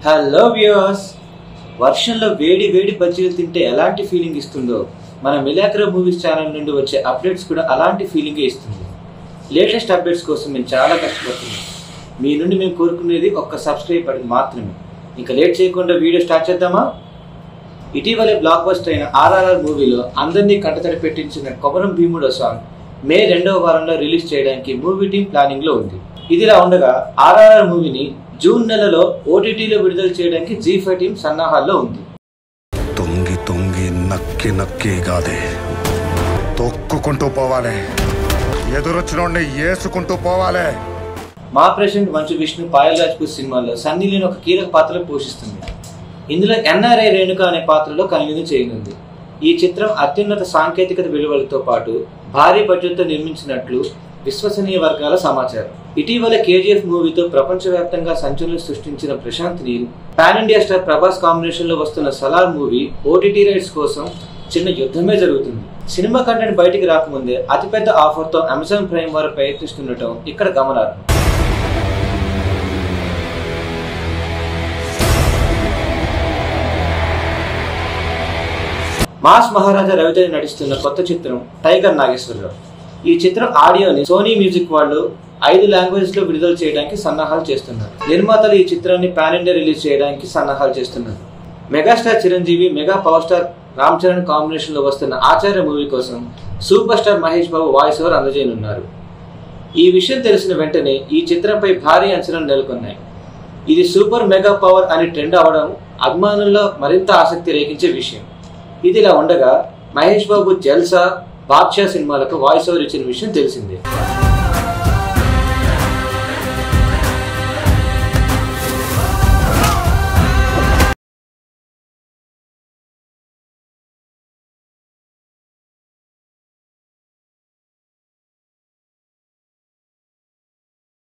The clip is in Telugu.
హలో వ్యూవర్స్ వర్షంలో వేడి వేడి బజ్జీలు తింటే ఎలాంటి ఫీలింగ్ ఇస్తుందో మన మిలాక్రో మూవీస్ ఛానల్ నుండి వచ్చే అప్డేట్స్ కూడా అలాంటి ఫీలింగే ఇస్తుంది లేటెస్ట్ అప్డేట్స్ కోసం మేము చాలా కష్టపడుతున్నాం మీ నుండి మేము కోరుకునేది ఒక్క సబ్స్క్రైబ్ బటన్ మాత్రమే ఇంకా లేట్ చేయకుండా వీడియో స్టార్ట్ చేద్దామా ఇటీవలే బ్లాక్ బస్టర్ అయిన ఆర్ఆర్ఆర్ మూవీలో అందరినీ కంటతడి పెట్టించిన కొమరం భీముడో సాంగ్ మే రెండవ వారంలో రిలీజ్ చేయడానికి మూవీ టీం ప్లానింగ్ లో ఉంది ఇదిలా ఉండగా ఆర్ఆర్ఆర్ మూవీని జూన్ నెలలో ఓటీటీలో విడుదల చేయడానికి జీ ఫైవ్ టీం సన్నాహాల్లో ఉంది తొంగి తొంగి నక్కి నక్కి కాదే తొక్కుకుంటూ పోవాలి ఎదురొచ్చినోడిని ఏసుకుంటూ పోవాలి మా ప్రెసిడెంట్ మంచు విష్ణు పాయల్ రాజ్పూత్ సినిమాలో సన్నీ లీన్ ఒక కీలక పాత్ర పోషిస్తుంది ఇందులో ఎన్ఆర్ఐ రేణుక అనే పాత్రలో కనువిందు చేయనుంది ఈ చిత్రం అత్యున్నత సాంకేతికత విలువలతో పాటు భారీ బడ్జెట్తో నిర్మించినట్లు విశ్వసనీయ వర్గాల సమాచారం ఇటీవల కేజీఎఫ్ మూవీతో ప్రపంచవ్యాప్తంగా సంచలనం సృష్టించిన Prashanth Neel pan India star Prabhas combination లో వస్తున్న సలార్ మూవీ ఓటీటీ రైట్స్ కోసం చిన్న యుద్ధమే జరుగుతుంది సినిమా కంటెంట్ బయటికి రాకముందే అతిపెద్ద ఆఫర్తో అమెజాన్ ప్రైమ్ వారు ప్రయత్నిస్తుండటం ఇక్కడ గమనార్హం మాస్ మహారాజా రవితేజ నటిస్తున్న కొత్త చిత్రం టైగర్ నాగేశ్వరరావు ఈ చిత్రం ఆడియోని సోనీ మ్యూజిక్ వాళ్ళు ఐదు లాంగ్వేజెస్ లో విడుదల చేయడానికి సన్నాహాలు చేస్తున్నారు నిర్మాతలు ఈ చిత్రాన్ని పాన్ ఇండియా రిలీజ్ చేయడానికి సన్నాహాలు చేస్తున్నారు megastar Chiranjeevi mega power star Ram Charan combination లో వస్తున్న ఆచార్య మూవీ కోసం super star Mahesh Babu voice over అందజేయనున్నారు ఈ విషయం తెలిసిన వెంటనే ఈ చిత్రంపై భారీ అంచనాలు నెలకొన్నాయి ఇది సూపర్ మెగా పవర్ అని ట్రెండ్ అవడం అభిమానుల్లో మరింత ఆసక్తి రేగించే విషయం ఇది ఇలా ఉండగా మహేష్ బాబు జల్సా బాద్షా సినిమాలకు వాయిస్ ఓవర్ ఇచ్చిన విషయం తెలిసిందే